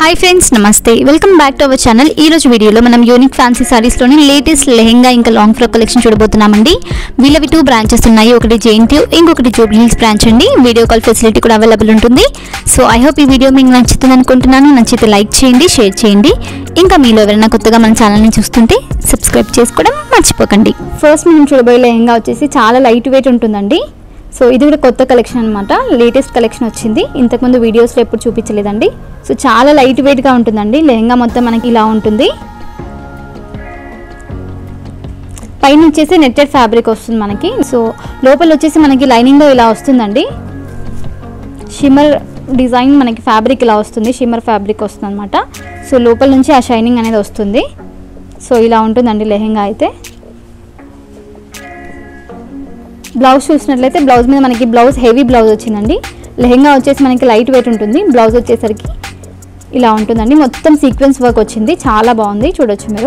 Hi friends నమస్తే welcome back to our channel ఈ రోజు వీడియోలో మనం యూనిక్ ఫ్యాన్సీ సారీస్లోని లేటెస్ట్ లెహెంగా ఇంకా లాంగ్ ఫ్రాక్ కలెక్షన్ చూడబోతున్నామండి వీళ్ళవి టూ బ్రాంచెస్ ఉన్నాయి ఒకటి జేఎన్టీ ఇంకొకటి జూబ్లీ హిల్స్ బ్రాంచ్ అండి వీడియో కాల్ ఫెసిలిటీ కూడా అవైలబుల్ ఉంటుంది సో ఐ హోప్ ఈ వీడియో మీకు నచ్చుతుంది అనుకుంటున్నాను నచ్చితే లైక్ చేయండి షేర్ చేయండి ఇంకా మీలో ఎవరైనా కొత్తగా మన ఛానల్ని చూస్తుంటే సబ్స్క్రైబ్ చేసుకోవడం మర్చిపోకండి ఫస్ట్ మనం చూడబోయే లెహెంగా వచ్చేసి చాలా లైట్ వెయిట్ ఉంటుందండి సో ఇది కూడా కొత్త కలెక్షన్ అనమాట లేటెస్ట్ కలెక్షన్ వచ్చింది ఇంతకుముందు వీడియోస్లో ఎప్పుడు చూపించలేదండి సో చాలా లైట్ వెయిట్గా ఉంటుందండి లెహంగా మొత్తం మనకి ఇలా ఉంటుంది పైన వచ్చేసి నెట్టెడ్ ఫ్యాబ్రిక్ వస్తుంది మనకి సో లోపల వచ్చేసి మనకి లైనింగ్లో ఇలా వస్తుందండి షిమ్మర్ డిజైన్ మనకి ఫ్యాబ్రిక్ ఇలా వస్తుంది షిమ్మర్ ఫ్యాబ్రిక్ వస్తుంది అనమాట సో లోపల నుంచి ఆ షైనింగ్ అనేది వస్తుంది సో ఇలా ఉంటుందండి లెహంగా అయితే బ్లౌజ్ చూసినట్లయితే బ్లౌజ్ మీద మనకి బ్లౌజ్ హెవీ బ్లౌజ్ వచ్చిందండి లెహంగా వచ్చేసి మనకి లైట్ వెయిట్ ఉంటుంది బ్లౌజ్ వచ్చేసరికి ఇలా ఉంటుందండి మొత్తం సీక్వెన్స్ వర్క్ వచ్చింది చాలా బాగుంది చూడొచ్చు మీరు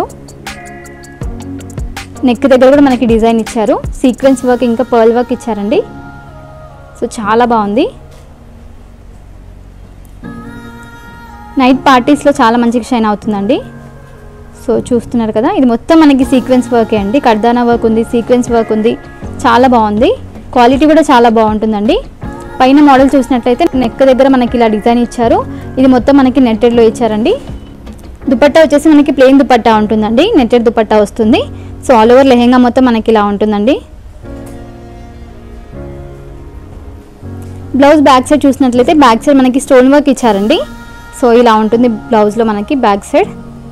నెక్ దగ్గర కూడా మనకి డిజైన్ ఇచ్చారు సీక్వెన్స్ వర్క్ ఇంకా పర్ల్ వర్క్ ఇచ్చారండి సో చాలా బాగుంది నైట్ పార్టీస్లో చాలా మంచిగా షైన్ అవుతుందండి సో చూస్తున్నారు కదా ఇది మొత్తం మనకి సీక్వెన్స్ వర్కే అండి కర్దానా వర్క్ ఉంది సీక్వెన్స్ వర్క్ ఉంది చాలా బాగుంది క్వాలిటీ కూడా చాలా బాగుంటుందండి పైన మోడల్ చూసినట్లయితే నెక్ దగ్గర మనకి ఇలా డిజైన్ ఇచ్చారు ఇది మొత్తం మనకి నెట్టెడ్లో ఇచ్చారండి దుపట్టా వచ్చేసి మనకి ప్లెయిన్ దుపట్టా ఉంటుందండి నెట్టెడ్ దుపట్టా వస్తుంది సో ఆల్ ఓవర్ లెహెంగా మొత్తం మనకి ఇలా ఉంటుందండి బ్లౌజ్ బ్యాక్ సైడ్ చూసినట్లయితే బ్యాక్ సైడ్ మనకి స్టోన్ వర్క్ ఇచ్చారండి సో ఇలా ఉంటుంది బ్లౌజ్లో మనకి బ్యాక్ సైడ్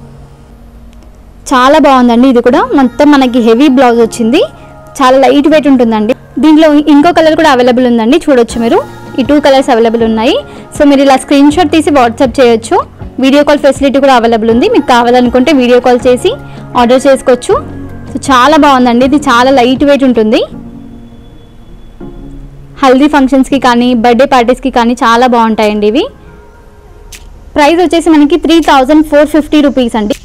చాలా బాగుందండి ఇది కూడా మొత్తం మనకి హెవీ బ్లౌజ్ వచ్చింది చాలా లైట్ వెయిట్ ఉంటుందండి దీంట్లో ఇంకో కలర్ కూడా అవైలబుల్ ఉందండి చూడొచ్చు మీరు ఈ టూ కలర్స్ అవైలబుల్ ఉన్నాయి సో మీరు ఇలా స్క్రీన్ షాట్ తీసి వాట్సాప్ చేయొచ్చు వీడియో కాల్ ఫెసిలిటీ కూడా అవైలబుల్ ఉంది మీకు కావాలనుకుంటే వీడియో కాల్ చేసి ఆర్డర్ చేసుకోవచ్చు సో చాలా బాగుందండి ఇది చాలా లైట్ వెయిట్ ఉంటుంది హల్దీ ఫంక్షన్స్కి కానీ బర్త్డే పార్టీస్కి కానీ చాలా బాగుంటాయండి ఇవి ప్రైస్ వచ్చేసి మనకి three thousand four fifty rupees అండి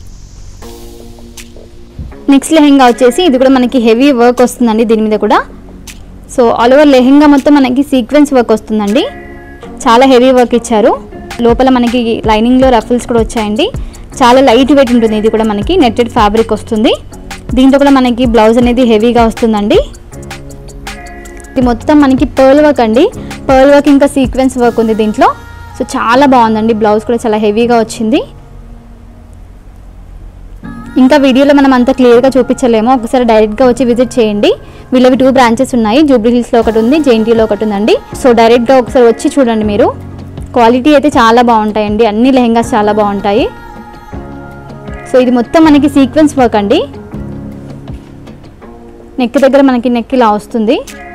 నెక్స్ట్ లెహెంగా వచ్చేసి ఇది కూడా మనకి హెవీ వర్క్ వస్తుందండి దీని మీద కూడా సో ఆల్ ఓవర్ లెహెంగా మొత్తం మనకి సీక్వెన్స్ వర్క్ వస్తుందండి చాలా హెవీ వర్క్ ఇచ్చారు లోపల మనకి లైనింగ్లో రఫుల్స్ కూడా వచ్చాయండి చాలా లైట్ వెయిట్ ఉంటుంది ఇది కూడా మనకి నెట్టెడ్ ఫ్యాబ్రిక్ వస్తుంది దీంట్లో కూడా మనకి బ్లౌజ్ అనేది హెవీగా వస్తుందండి ఇది మొత్తం మనకి పర్ల్ వర్క్ అండి పర్ల్ వర్క్ ఇంకా సీక్వెన్స్ వర్క్ ఉంది దీంట్లో సో చాలా బాగుందండి బ్లౌజ్ కూడా చాలా హెవీగా వచ్చింది ఇంకా వీడియోలో మనం అంత క్లియర్గా చూపించలేము ఒకసారి డైరెక్ట్గా వచ్చి విజిట్ చేయండి వీళ్ళవి టూ బ్రాంచెస్ ఉన్నాయి జూబ్లీ హిల్స్లో ఒకటి ఉంది జేఎన్టీలో ఒకటి ఉందండి సో డైరెక్ట్గా ఒకసారి వచ్చి చూడండి మీరు క్వాలిటీ అయితే చాలా బాగుంటాయండి అన్ని లెహెంగాస్ చాలా బాగుంటాయి సో ఇది మొత్తం మనకి సీక్వెన్స్ వర్క్ అండి నెక్ దగ్గర మనకి నెక్ ఇలా వస్తుంది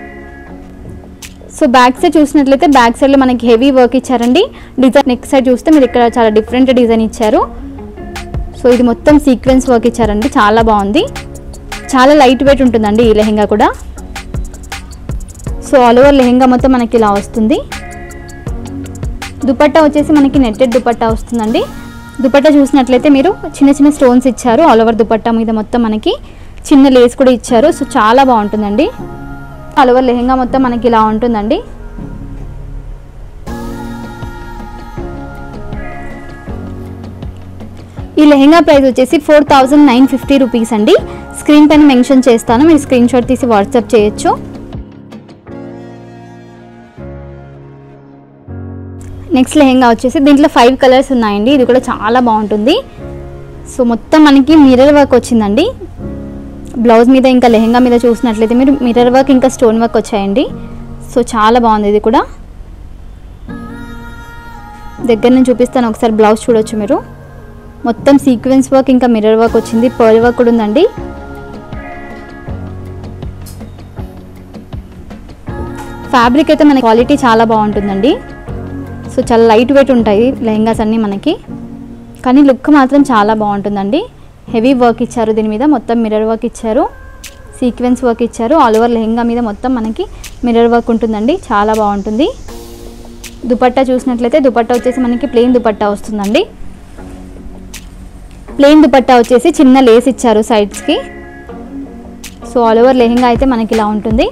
సో బ్యాక్ సైడ్ చూసినట్లయితే బ్యాక్ సైడ్లో మనకి హెవీ వర్క్ ఇచ్చారండి డిజైన్ నెక్ సైడ్ చూస్తే మీరు ఇక్కడ చాలా డిఫరెంట్ డిజైన్ ఇచ్చారు సో ఇది మొత్తం సీక్వెన్స్ వర్క్ ఇచ్చారండి చాలా బాగుంది చాలా లైట్ వెయిట్ ఉంటుందండి ఈ లెహెంగా కూడా సో ఆల్ ఓవర్ లెహెంగా మొత్తం మనకి ఇలా వస్తుంది దుపట్టా వచ్చేసి మనకి నెట్టెడ్ దుపట్టా వస్తుందండి దుపట్టా చూసినట్లయితే మీరు చిన్న చిన్న స్టోన్స్ ఇచ్చారు ఆల్ ఓవర్ దుపట్టా మీద మొత్తం మనకి చిన్న లేస్ కూడా ఇచ్చారు సో చాలా బాగుంటుందండి ఆల్ ఓవర్ లెహెంగా మొత్తం మనకి ఇలా ఉంటుందండి ఈ లెహెంగా ప్రైస్ వచ్చేసి four thousand nine fifty rupees అండి స్క్రీన్ పైన మెన్షన్ చేస్తాను మీరు స్క్రీన్ షాట్ తీసి వాట్సాప్ చేయొచ్చు నెక్స్ట్ లెహెంగా వచ్చేసి దీంట్లో ఫైవ్ కలర్స్ ఉన్నాయండి ఇది కూడా చాలా బాగుంటుంది సో మొత్తం మనకి మిర్రర్ వర్క్ వచ్చిందండి బ్లౌజ్ మీద ఇంకా లెహెంగా మీద చూసినట్లయితే మీరు మిర్రర్ వర్క్ ఇంకా స్టోన్ వర్క్ వచ్చాయండి సో చాలా బాగుంది ఇది కూడా దగ్గర నుంచి చూపిస్తాను ఒకసారి బ్లౌజ్ చూడొచ్చు మీరు మొత్తం సీక్వెన్స్ వర్క్ ఇంకా మిర్రర్ వర్క్ వచ్చింది పర్ల్ వర్క్ కూడా ఉందండి ఫ్యాబ్రిక్ అయితే మన క్వాలిటీ చాలా బాగుంటుందండి సో చాలా లైట్ వెయిట్ ఉంటాయి లెహంగాస్ అన్నీ మనకి కానీ లుక్ మాత్రం చాలా బాగుంటుందండి హెవీ వర్క్ ఇచ్చారు దీని మీద మొత్తం మిర్రర్ వర్క్ ఇచ్చారు సీక్వెన్స్ వర్క్ ఇచ్చారు ఆల్ ఓవర్ లెహంగా మీద మొత్తం మనకి మిర్రర్ వర్క్ ఉంటుందండి చాలా బాగుంటుంది దుపట్టా చూసినట్లయితే దుపట్టా వచ్చేసి మనకి ప్లెయిన్ దుపట్టా వస్తుందండి ప్లెయిన్ దుపట్టా వచ్చేసి చిన్న లేస్ ఇచ్చారు సైడ్స్కి సో ఆల్ ఓవర్ లెహంగా అయితే మనకి ఇలా ఉంటుంది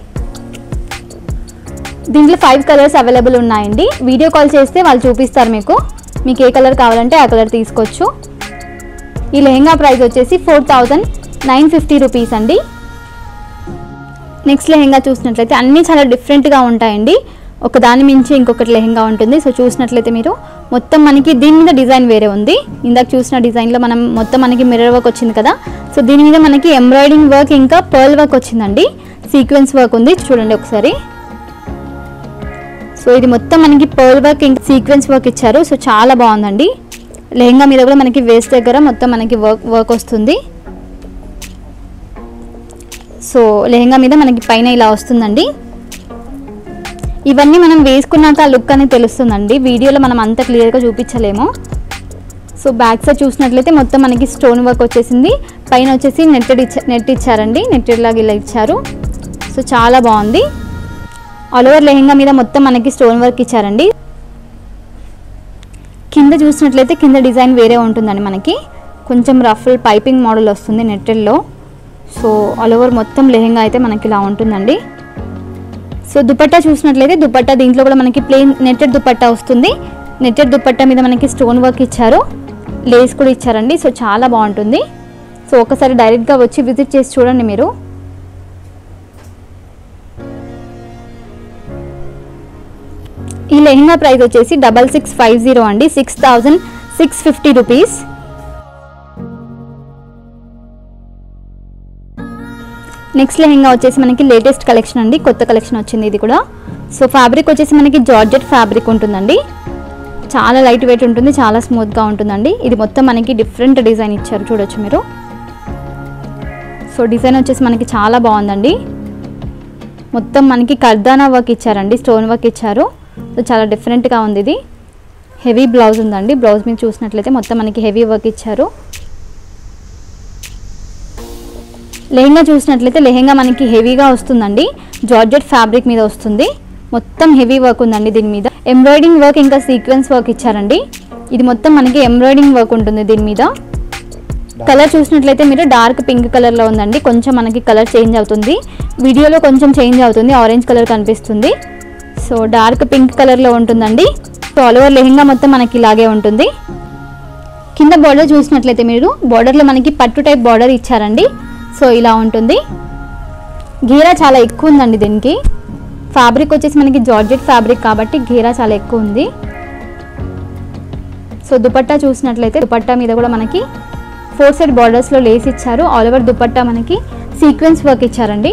దీంట్లో ఫైవ్ కలర్స్ అవైలబుల్ ఉన్నాయండి వీడియో కాల్ చేస్తే వాళ్ళు చూపిస్తారు మీకు మీకు ఏ కలర్ కావాలంటే ఆ కలర్ తీసుకోవచ్చు ఈ లెహెంగా ప్రైస్ వచ్చేసి four thousand nine fifty rupees అండి నెక్స్ట్ లెహెంగా చూసినట్లయితే అన్నీ చాలా డిఫరెంట్గా ఉంటాయండి ఒక దాని మించి ఇంకొకటి లెహెంగా ఉంటుంది సో చూసినట్లయితే మీరు మొత్తం మనకి దీని మీద డిజైన్ వేరే ఉంది ఇందాక చూసిన డిజైన్లో మనం మొత్తం మనకి మిర్రర్ వర్క్ వచ్చింది కదా సో దీని మీద మనకి ఎంబ్రాయిడింగ్ వర్క్ ఇంకా పర్ల్ వర్క్ వచ్చిందండి సీక్వెన్స్ వర్క్ ఉంది చూడండి ఒకసారి సో ఇది మొత్తం మనకి పర్ల్ వర్క్ ఇంకా సీక్వెన్స్ వర్క్ ఇచ్చారు సో చాలా బాగుందండి లెహంగా మీద కూడా మనకి వేస్ట్ దగ్గర మొత్తం మనకి వర్క్ వర్క్ వస్తుంది సో లెహంగా మీద మనకి పైన ఇలా వస్తుందండి ఇవన్నీ మనం వేసుకున్నాక ఆ లుక్ అనేది తెలుస్తుందండి వీడియోలో మనం అంత క్లియర్గా చూపించలేము సో బ్యాక్ సైడ్ చూసినట్లయితే మొత్తం మనకి స్టోన్ వర్క్ వచ్చేసింది పైన వచ్చేసి నెట్టెడ్ ఇచ్చా నెట్ ఇచ్చారండి నెట్టెడ్ లాగా ఇలా ఇచ్చారు సో చాలా బాగుంది ఆల్ ఓవర్ లెహంగా మీద మొత్తం మనకి స్టోన్ వర్క్ ఇచ్చారండి కింద చూసినట్లయితే కింద డిజైన్ వేరే ఉంటుందండి మనకి కొంచెం రఫుల్ పైపింగ్ మోడల్ వస్తుంది నెట్టెల్లో సో ఆల్ ఓవర్ మొత్తం లెహంగా అయితే మనకి ఇలా ఉంటుందండి సో దుపట్టా చూసినట్లయితే దుపట్టా దీంట్లో కూడా మనకి ప్లెయిన్ నెట్టెడ్ దుపట్టా వస్తుంది నెట్టెడ్ దుపట్టా మీద మనకి స్టోన్ వర్క్ ఇచ్చారు లేస్ కూడా ఇచ్చారండి సో చాలా బాగుంటుంది సో ఒకసారి డైరెక్ట్గా వచ్చి విజిట్ చేసి చూడండి మీరు ఈ లెహంగా ప్రైస్ వచ్చేసి డబల్ సిక్స్ ఫైవ్ జీరో అండి six thousand six fifty rupees next lehenga వచ్చేసి మనకి లేటెస్ట్ కలెక్షన్ అండి కొత్త కలెక్షన్ వచ్చింది ఇది కూడా సో ఫ్యాబ్రిక్ వచ్చేసి మనకి జార్జెట్ ఫ్యాబ్రిక్ ఉంటుందండి చాలా లైట్ వెయిట్ ఉంటుంది చాలా స్మూత్గా ఉంటుందండి ఇది మొత్తం మనకి డిఫరెంట్ డిజైన్ ఇచ్చారు చూడొచ్చు మీరు సో డిజైన్ వచ్చేసి మనకి చాలా బాగుందండి మొత్తం మనకి కర్దానా వర్క్ ఇచ్చారండి స్టోన్ వర్క్ ఇచ్చారు సో చాలా డిఫరెంట్గా ఉంది ఇది హెవీ బ్లౌజ్ ఉందండి బ్లౌజ్ మీద చూసినట్లయితే మొత్తం మనకి హెవీ వర్క్ ఇచ్చారు లెహంగా చూసినట్లయితే లెహంగా మనకి హెవీగా వస్తుందండి జార్జెట్ ఫ్యాబ్రిక్ మీద వస్తుంది మొత్తం హెవీ వర్క్ ఉందండి దీని మీద ఎంబ్రాయిడింగ్ వర్క్ ఇంకా సీక్వెన్స్ వర్క్ ఇచ్చారండి ఇది మొత్తం మనకి ఎంబ్రాయిడింగ్ వర్క్ ఉంటుంది దీని మీద కలర్ చూసినట్లయితే మీరు డార్క్ పింక్ కలర్లో ఉందండి కొంచెం మనకి కలర్ చేంజ్ అవుతుంది వీడియోలో కొంచెం చేంజ్ అవుతుంది ఆరెంజ్ కలర్ కనిపిస్తుంది సో డార్క్ పింక్ కలర్లో ఉంటుందండి సో ఆల్ ఓవర్ లెహంగా మొత్తం మనకి ఇలాగే ఉంటుంది కింద బార్డర్ చూసినట్లయితే మీరు బార్డర్లో మనకి పట్టు టైప్ బార్డర్ ఇచ్చారండి సో ఇలా ఉంటుంది గీరా చాలా ఎక్కువ ఉందండి దీనికి ఫ్యాబ్రిక్ వచ్చేసి మనకి జార్జెట్ ఫ్యాబ్రిక్ కాబట్టి గీరా చాలా ఎక్కువ ఉంది సో దుపట్టా చూసినట్లయితే దుపట్టా మీద కూడా మనకి ఫోర్ సైడ్ బార్డర్స్లో లేస్ ఇచ్చారు ఆల్ ఓవర్ దుపట్టా మనకి సీక్వెన్స్ వర్క్ ఇచ్చారండి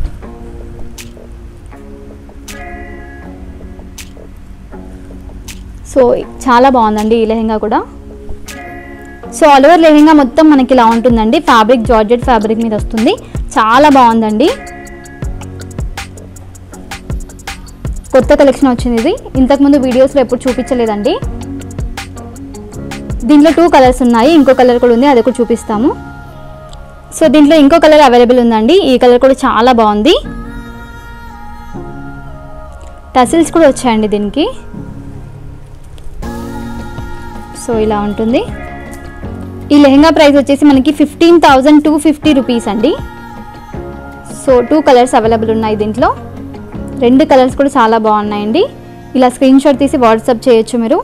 సో చాలా బాగుందండి ఈ లెహంగా కూడా సో ఆల్ ఓవర్ లెహంగా మొత్తం మనకి ఇలా ఉంటుందండి ఫ్యాబ్రిక్ జార్జెట్ ఫ్యాబ్రిక్ మీద వస్తుంది చాలా బాగుందండి కొత్త కలెక్షన్ వచ్చింది ఇది ఇంతకుముందు వీడియోస్లో ఎప్పుడు చూపించలేదండి దీంట్లో టూ కలర్స్ ఉన్నాయి ఇంకో కలర్ కూడా ఉంది అది కూడా చూపిస్తాము సో దీంట్లో ఇంకో కలర్ అవైలబుల్ ఉందండి ఈ కలర్ కూడా చాలా బాగుంది టసిల్స్ కూడా వచ్చాయండి దీనికి సో ఇలా ఉంటుంది ఈ లెహంగా ప్రైస్ వచ్చేసి మనకి fifteen thousand two fifty rupees అండి సో టూ కలర్స్ అవైలబుల్ ఉన్నాయి దీంట్లో రెండు కలర్స్ కూడా చాలా బాగున్నాయండి ఇలా స్క్రీన్ షాట్ తీసి వాట్సాప్ చేయొచ్చు మీరు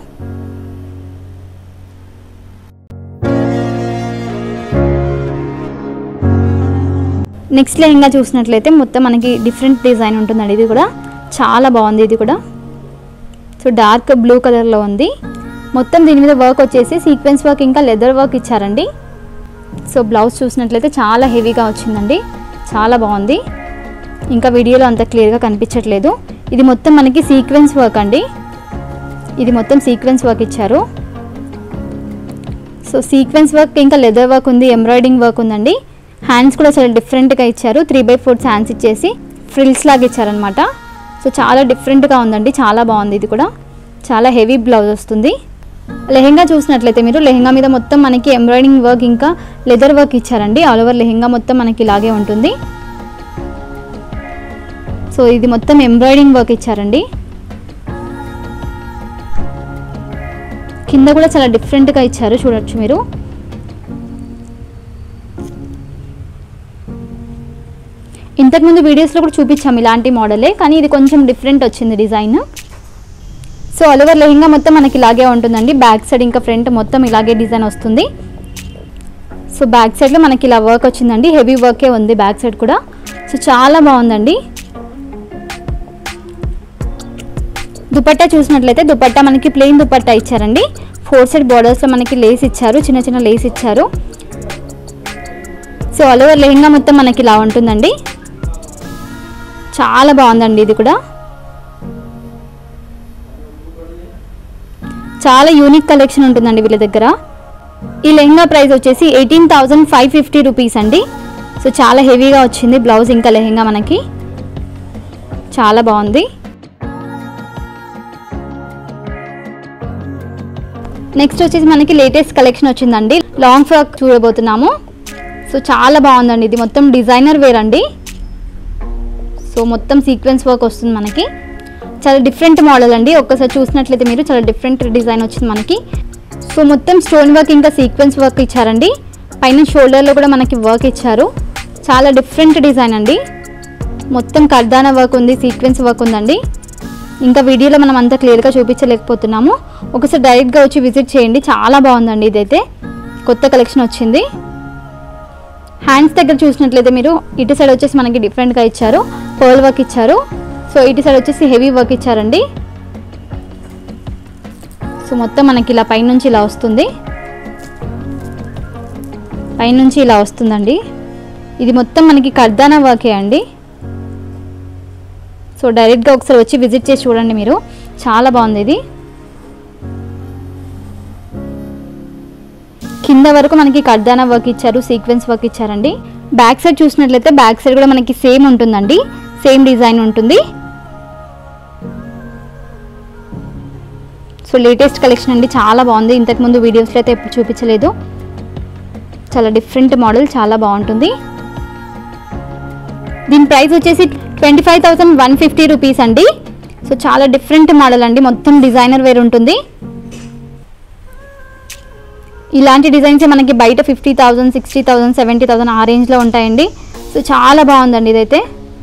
నెక్స్ట్ లెహంగా చూసినట్లయితే మొత్తం మనకి డిఫరెంట్ డిజైన్ ఉంటుందండి ఇది కూడా చాలా బాగుంది ఇది కూడా సో డార్క్ బ్లూ కలర్లో ఉంది మొత్తం దీని మీద వర్క్ వచ్చేసి సీక్వెన్స్ వర్క్ ఇంకా లెదర్ వర్క్ ఇచ్చారండి సో బ్లౌజ్ చూసినట్లయితే చాలా హెవీగా వచ్చిందండి చాలా బాగుంది ఇంకా వీడియోలో అంత క్లియర్గా కనిపించట్లేదు ఇది మొత్తం మనకి సీక్వెన్స్ వర్క్ అండి ఇది మొత్తం సీక్వెన్స్ వర్క్ ఇచ్చారు సో సీక్వెన్స్ వర్క్ ఇంకా లెదర్ వర్క్ ఉంది ఎంబ్రాయిడింగ్ వర్క్ ఉందండి హ్యాండ్స్ కూడా చాలా డిఫరెంట్గా ఇచ్చారు త్రీ బై ఫోర్త్ హ్యాండ్స్ ఇచ్చేసి ఫ్రిల్స్ లాగా ఇచ్చారనమాట సో చాలా డిఫరెంట్గా ఉందండి చాలా బాగుంది ఇది కూడా చాలా హెవీ బ్లౌజ్ వస్తుంది లెహెంగా చూసినట్లయితే మీరు లెహెంగా మీద మొత్తం మనకి ఎంబ్రాయిడింగ్ వర్క్ ఇంకా లెదర్ వర్క్ ఇచ్చారండి ఆల్ ఓవర్ లెహెంగా మొత్తం మనకి ఇలాగే ఉంటుంది సో ఇది మొత్తం ఎంబ్రాయిడింగ్ వర్క్ ఇచ్చారండి కింద కూడా చాలా డిఫరెంట్గా ఇచ్చారు చూడొచ్చు మీరు ఇంతకుముందు వీడియోస్లో కూడా చూపించాము ఇలాంటి మోడలే కానీ ఇది కొంచెం డిఫరెంట్ వచ్చింది design so so all over lehenga మొత్తం మనకి ఇలాగే ఉంటుందండి బ్యాక్ సైడ్ ఇంకా ఫ్రంట్ మొత్తం ఇలాగే డిజైన్ వస్తుంది సో బ్యాక్ సైడ్లో మనకి ఇలా వర్క్ వచ్చిందండి హెవీ వర్కే ఉంది బ్యాక్ సైడ్ కూడా సో చాలా బాగుందండి దుపట్టా చూసినట్లయితే దుపట్టా మనకి ప్లెయిన్ దుపట్టా ఇచ్చారండి ఫోర్ సైడ్ బార్డర్స్లో మనకి లేస్ ఇచ్చారు చిన్న చిన్న లేస్ ఇచ్చారు సో ఆల్ ఓవర్ లెహంగా మొత్తం మనకి ఇలా ఉంటుందండి చాలా బాగుందండి ఇది కూడా చాలా యూనిక్ కలెక్షన్ ఉంటుందండి వీళ్ళ దగ్గర ఈ లెహంగా ప్రైస్ వచ్చేసి eighteen thousand five fifty rupees అండి సో చాలా హెవీగా వచ్చింది బ్లౌజ్ ఇంకా లెహంగా మనకి చాలా బాగుంది నెక్స్ట్ వచ్చేసి మనకి లేటెస్ట్ కలెక్షన్ వచ్చిందండి లాంగ్ ఫ్రాక్ చూడబోతున్నాము సో చాలా బాగుందండి ఇది మొత్తం డిజైనర్ వేర్ అండి సో మొత్తం సీక్వెన్స్ వర్క్ వస్తుంది మనకి చాలా డిఫరెంట్ మోడల్ అండి ఒక్కసారి చూసినట్లయితే మీరు చాలా డిఫరెంట్ డిజైన్ వచ్చింది మనకి సో మొత్తం స్టోన్ వర్క్ ఇంకా సీక్వెన్స్ వర్క్ ఇచ్చారండి పైన షోల్డర్లో కూడా మనకి వర్క్ ఇచ్చారు చాలా డిఫరెంట్ డిజైన్ అండి మొత్తం కర్దానా వర్క్ ఉంది సీక్వెన్స్ వర్క్ ఉందండి ఇంకా వీడియోలో మనం అంత క్లియర్గా చూపించలేకపోతున్నాము ఒకసారి డైరెక్ట్గా వచ్చి విజిట్ చేయండి చాలా బాగుందండి ఇదైతే కొత్త కలెక్షన్ వచ్చింది హ్యాండ్స్ దగ్గర చూసినట్లయితే మీరు ఇటు సైడ్ వచ్చేసి మనకి డిఫరెంట్గా ఇచ్చారు పర్ల్ వర్క్ ఇచ్చారు సో ఇటు సైడ్ వచ్చేసి హెవీ వర్క్ ఇచ్చారండి సో మొత్తం మనకి ఇలా పైనుంచి ఇలా వస్తుంది పైనుంచి ఇలా వస్తుందండి ఇది మొత్తం మనకి కర్దానా వర్కే అండి సో డైరెక్ట్గా ఒకసారి వచ్చి విజిట్ చేసి చూడండి మీరు చాలా బాగుంది ఇది కింద వరకు మనకి కర్దానా వర్క్ ఇచ్చారు సీక్వెన్స్ వర్క్ ఇచ్చారండి బ్యాక్ సైడ్ చూసినట్లయితే బ్యాక్ సైడ్ కూడా మనకి సేమ్ ఉంటుందండి సేమ్ డిజైన్ ఉంటుంది సో లేటెస్ట్ కలెక్షన్ అండి చాలా బాగుంది ఇంతకుముందు వీడియోస్లో అయితే ఎప్పుడు చూపించలేదు చాలా డిఫరెంట్ మోడల్ చాలా బాగుంటుంది దీని ప్రైస్ వచ్చేసి twenty five thousand one fifty rupees అండి సో చాలా డిఫరెంట్ మోడల్ అండి మొత్తం డిజైనర్ వేర్ ఉంటుంది ఇలాంటి డిజైన్స్ మనకి బయట fifty thousand sixty thousand seventy thousand ఆ రేంజ్లో ఉంటాయండి సో చాలా బాగుందండి ఇదైతే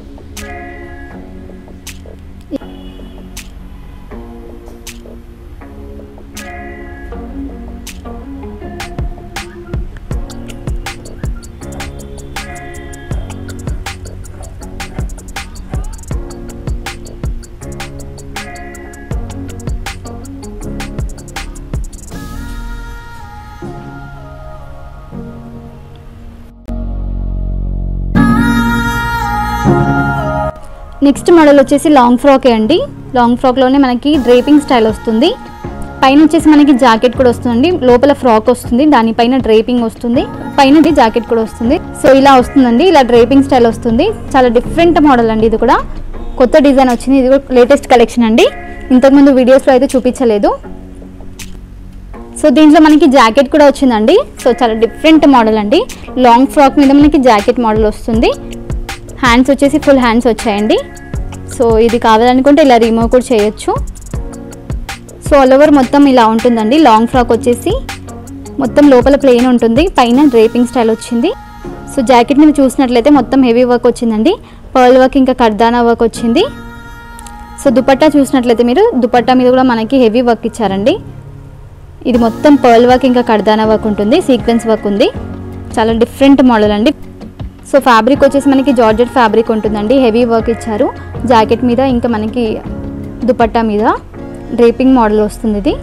నెక్స్ట్ మోడల్ వచ్చేసి లాంగ్ ఫ్రాకే అండి లాంగ్ ఫ్రాక్లోనే మనకి డ్రేపింగ్ స్టైల్ వస్తుంది పైన వచ్చేసి మనకి జాకెట్ కూడా వస్తుందండి లోపల ఫ్రాక్ వస్తుంది దానిపైన డ్రేపింగ్ వస్తుంది పైన జాకెట్ కూడా వస్తుంది సో ఇలా వస్తుందండి ఇలా డ్రేపింగ్ స్టైల్ వస్తుంది చాలా డిఫరెంట్ మోడల్ అండి ఇది కూడా కొత్త డిజైన్ వచ్చింది ఇది కూడా లేటెస్ట్ కలెక్షన్ అండి ఇంతకుముందు వీడియోస్లో అయితే చూపించలేదు సో దీంట్లో మనకి జాకెట్ కూడా వచ్చిందండి సో చాలా డిఫరెంట్ మోడల్ అండి లాంగ్ ఫ్రాక్ మీద మనకి జాకెట్ మోడల్ వస్తుంది హ్యాండ్స్ వచ్చేసి ఫుల్ హ్యాండ్స్ వచ్చాయండి సో ఇది కావాలనుకుంటే ఇలా రిమూవ్ కూడా చేయొచ్చు సో ఆల్ ఓవర్ మొత్తం ఇలా ఉంటుందండి లాంగ్ ఫ్రాక్ వచ్చేసి మొత్తం లోపల ప్లెయిన్ ఉంటుంది పైన డ్రేపింగ్ స్టైల్ వచ్చింది సో జాకెట్ మీద చూసినట్లయితే మొత్తం హెవీ వర్క్ వచ్చిందండి పర్ల్ వర్క్ ఇంకా కర్దానా వర్క్ వచ్చింది సో దుపట్టా చూసినట్లయితే మీరు దుపట్టా మీద కూడా మనకి హెవీ వర్క్ ఇచ్చారండి ఇది మొత్తం పర్ల్ వర్క్ ఇంకా కర్దానా వర్క్ ఉంటుంది సీక్వెన్స్ వర్క్ ఉంది చాలా డిఫరెంట్ మోడల్ అండి సో ఫ్యాబ్రిక్ వచ్చేసి మనకి జార్జెట్ ఫ్యాబ్రిక్ ఉంటుందండి హెవీ వర్క్ ఇచ్చారు జాకెట్ మీద ఇంకా మనకి దుపట్టా మీద డ్రేపింగ్ మోడల్ వస్తుంది ఇది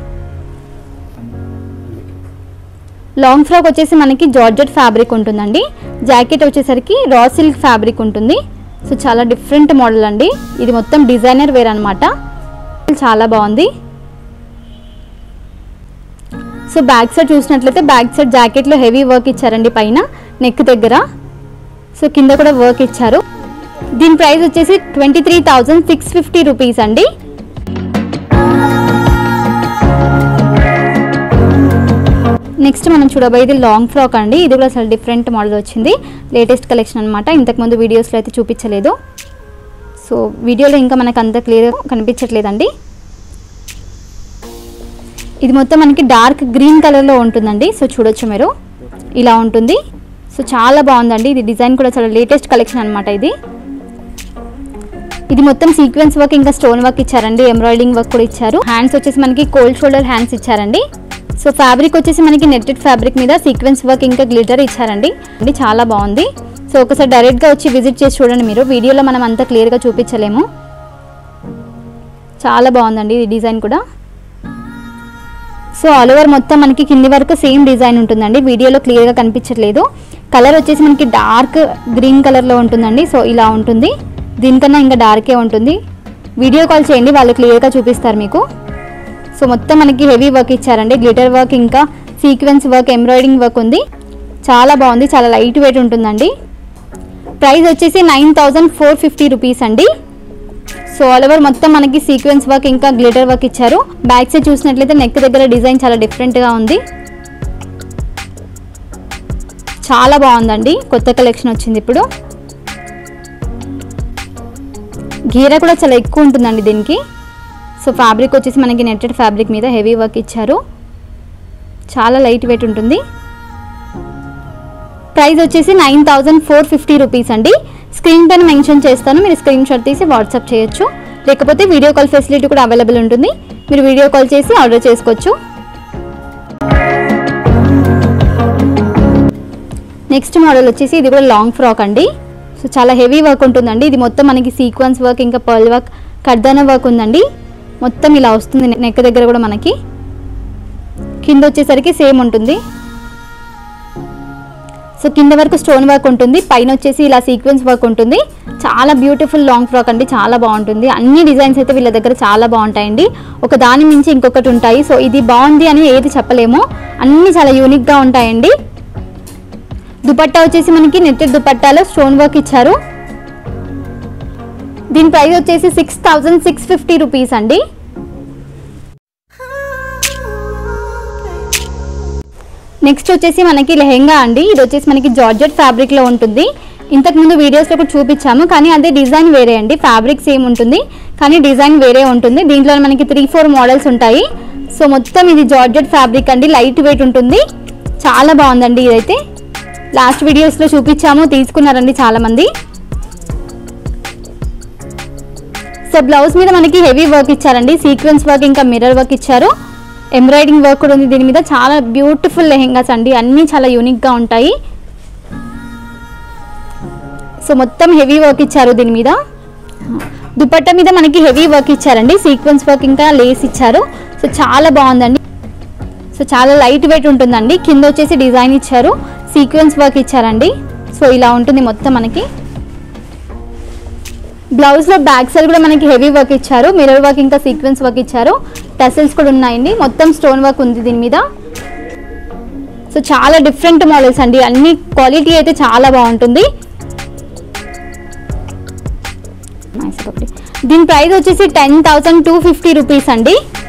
లాంగ్ ఫ్రాక్ వచ్చేసి మనకి జార్జెట్ ఫ్యాబ్రిక్ ఉంటుందండి జాకెట్ వచ్చేసరికి రా సిల్క్ ఫ్యాబ్రిక్ ఉంటుంది సో చాలా డిఫరెంట్ మోడల్ అండి ఇది మొత్తం డిజైనర్ వేర్ అనమాట చాలా బాగుంది సో బ్యాక్ సైడ్ చూసినట్లయితే బ్యాక్ సైడ్ జాకెట్లో హెవీ వర్క్ ఇచ్చారండి పైన నెక్ దగ్గర సో కింద కూడా వర్క్ ఇచ్చారు దీని ప్రైస్ వచ్చేసి twenty three thousand six fifty rupees అండి నెక్స్ట్ మనం చూడబోయేది లాంగ్ ఫ్రాక్ అండి ఇది కూడా చాలా డిఫరెంట్ మోడల్ వచ్చింది లేటెస్ట్ కలెక్షన్ అనమాట ఇంతకుముందు వీడియోస్లో అయితే చూపించలేదు సో వీడియోలో ఇంకా మనకు అంత క్లియర్ కనిపించట్లేదండి ఇది మొత్తం మనకి డార్క్ గ్రీన్ కలర్లో ఉంటుందండి సో చూడొచ్చు మీరు ఇలా ఉంటుంది సో చాలా బాగుందండి ఇది డిజైన్ కూడా చాలా లేటెస్ట్ కలెక్షన్ అనమాట ఇది ఇది మొత్తం సీక్వెన్స్ వర్క్ ఇంకా స్టోన్ వర్క్ ఇచ్చారండి ఎంబ్రాయిడింగ్ వర్క్ కూడా ఇచ్చారు హ్యాండ్స్ వచ్చేసి మనకి కోల్డ్ షోల్డర్ హ్యాండ్స్ ఇచ్చారండి సో ఫ్యాబ్రిక్ వచ్చేసి మనకి నెట్టెడ్ ఫ్యాబ్రిక్ మీద సీక్వెన్స్ వర్క్ ఇంకా గ్లిటర్ ఇచ్చారండి అండి చాలా బాగుంది సో ఒకసారి డైరెక్ట్గా వచ్చి విజిట్ చేసి చూడండి మీరు వీడియోలో మనం అంత క్లియర్గా చూపించలేము చాలా బాగుందండి ఈ డిజైన్ కూడా సో ఆల్ ఓవర్ మొత్తం మనకి కింది వరకు సేమ్ డిజైన్ ఉంటుందండి వీడియోలో క్లియర్గా కనిపించట్లేదు కలర్ వచ్చేసి మనకి డార్క్ గ్రీన్ కలర్లో ఉంటుందండి సో ఇలా ఉంటుంది దీనికన్నా ఇంకా డార్కే ఉంటుంది వీడియో కాల్ చేయండి వాళ్ళు క్లియర్గా చూపిస్తారు మీకు సో మొత్తం మనకి హెవీ వర్క్ ఇచ్చారండి గ్లిటర్ వర్క్ ఇంకా సీక్వెన్స్ వర్క్ ఎంబ్రాయిడింగ్ వర్క్ ఉంది చాలా బాగుంది చాలా లైట్ వెయిట్ ఉంటుందండి ప్రైస్ వచ్చేసి nine thousand four fifty rupees అండి సో ఆల్ ఓవర్ మొత్తం మనకి సీక్వెన్స్ వర్క్ ఇంకా గ్లిటర్ వర్క్ ఇచ్చారు బ్యాక్ సైడ్ చూసినట్లయితే నెక్ దగ్గర డిజైన్ చాలా డిఫరెంట్గా ఉంది చాలా బాగుందండి కొత్త కలెక్షన్ వచ్చింది ఇప్పుడు గీర కూడా చాలా ఎక్కువ ఉంటుందండి దీనికి సో ఫ్యాబ్రిక్ వచ్చేసి మనకి నెట్టెడ్ ఫ్యాబ్రిక్ మీద హెవీ వర్క్ ఇచ్చారు చాలా లైట్ వెయిట్ ఉంటుంది ప్రైస్ వచ్చేసి nine thousand four fifty rupees అండి స్క్రీన్ పైన మెన్షన్ చేస్తాను మీరు స్క్రీన్ షాట్ తీసి వాట్సాప్ చేయొచ్చు లేకపోతే వీడియో కాల్ ఫెసిలిటీ కూడా అవైలబుల్ ఉంటుంది మీరు వీడియో కాల్ చేసి ఆర్డర్ చేసుకోవచ్చు నెక్స్ట్ మోడల్ వచ్చేసి ఇది కూడా లాంగ్ ఫ్రాక్ అండి సో చాలా హెవీ వర్క్ ఉంటుందండి ఇది మొత్తం మనకి సీక్వెన్స్ వర్క్ ఇంకా పర్ల్ వర్క్ కర్దాన వర్క్ ఉందండి మొత్తం ఇలా వస్తుంది నెక్ దగ్గర కూడా మనకి కింద వచ్చేసరికి సేమ్ ఉంటుంది సో కింద వరకు స్టోన్ వర్క్ ఉంటుంది పైన వచ్చేసి ఇలా సీక్వెన్స్ వర్క్ ఉంటుంది చాలా బ్యూటిఫుల్ లాంగ్ ఫ్రాక్ అండి చాలా బాగుంటుంది అన్ని డిజైన్స్ అయితే వీళ్ళ దగ్గర చాలా బాగుంటాయండి ఒక దాని మించి ఇంకొకటి ఉంటాయి సో ఇది బాగుంది అని ఏది చెప్పలేము అన్నీ చాలా యూనిక్గా ఉంటాయండి దుపట్టా వచ్చేసి మనకి నెట్టెడ్ దుపట్టాలో స్టోన్ వర్క్ ఇచ్చారు దీని ప్రైస్ వచ్చేసి six thousand six fifty rupees అండి నెక్స్ట్ వచ్చేసి మనకి లెహెంగా అండి ఇది వచ్చేసి మనకి జార్జెట్ ఫ్యాబ్రిక్లో ఉంటుంది ఇంతకుముందు వీడియోస్లో కూడా చూపించాము కానీ అదే డిజైన్ వేరే అండి ఫ్యాబ్రిక్ సేమ్ ఉంటుంది కానీ డిజైన్ వేరే ఉంటుంది దీంట్లో మనకి త్రీ ఫోర్ మోడల్స్ ఉంటాయి సో మొత్తం ఇది జార్జెట్ ఫ్యాబ్రిక్ అండి లైట్ వెయిట్ ఉంటుంది చాలా బాగుందండి ఇదైతే లాస్ట్ వీడియోస్లో చూపించాము తీసుకున్నారండి చాలామంది సో బ్లౌజ్ మీద మనకి హెవీ వర్క్ ఇచ్చారండి సీక్వెన్స్ వర్క్ ఇంకా మిర్రర్ వర్క్ ఇచ్చారు ఎంబ్రాయిడింగ్ వర్క్ కూడా ఉంది దీని మీద చాలా బ్యూటిఫుల్ లెహెంగాస్ అండి అన్నీ చాలా యూనిక్గా ఉంటాయి సో మొత్తం హెవీ వర్క్ ఇచ్చారు దీని మీద దుపట్టా మీద మనకి హెవీ వర్క్ ఇచ్చారండి సీక్వెన్స్ వర్క్ ఇంకా లేస్ ఇచ్చారు సో చాలా బాగుందండి సో చాలా లైట్ వెయిట్ ఉంటుందండి కింద వచ్చేసి డిజైన్ ఇచ్చారు సీక్వెన్స్ వర్క్ ఇచ్చారండి సో ఇలా ఉంటుంది మొత్తం మనకి బ్లౌజ్లో బ్యాక్ సైడ్ కూడా మనకి హెవీ వర్క్ ఇచ్చారు మిర్రర్ వర్క్ ఇంకా సీక్వెన్స్ వర్క్ ఇచ్చారు టసల్స్ కూడా ఉన్నాయండి మొత్తం స్టోన్ వర్క్ ఉంది దీని మీద సో చాలా డిఫరెంట్ మోడల్స్ అండి అన్ని క్వాలిటీ అయితే చాలా బాగుంటుంది Nice ఒకటి. దీని ప్రైస్ వచ్చేసి ten thousand two fifty rupees అండి